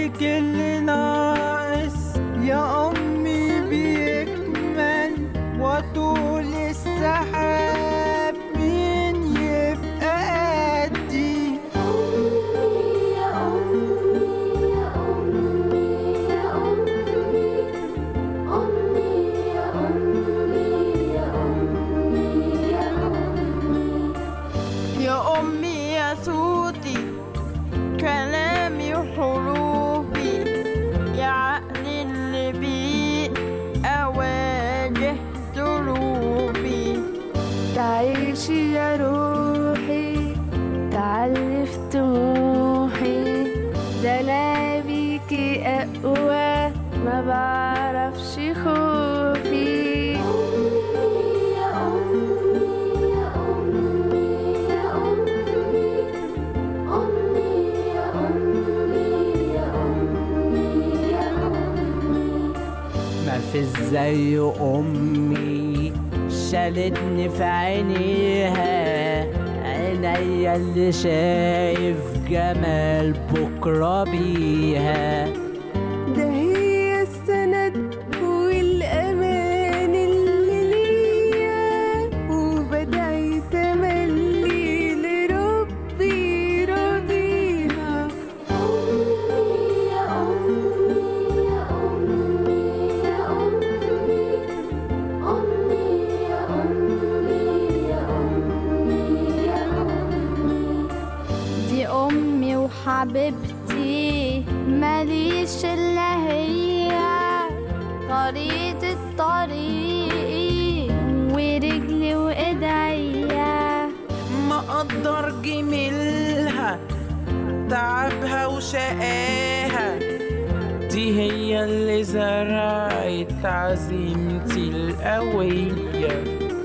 فيك اللي ناقص يا أمي بيكمل وطول السحاب مين يبقى قدي يا أمي يا صوتي كلامي وحروفي يا عقلي اللي بيه أواجه ظروفي تعيشي يا روحي تعلي في طموحي ده انا بيكي اقوى ما بعرفش خوفي ما في زي أمي شالتني في عينيها عينيا اللي شايف جمال بكرة بيها ده هي السند والأمان اللي ليا وبدعي تملي لربي راضيها دي أمي وحبيبتي ماليش إلا هي طريقة الطريق ورجلي وإيديا ما اقدر جميلها تعبها وشقاها دي هي اللي زرعت عزيمتي القوية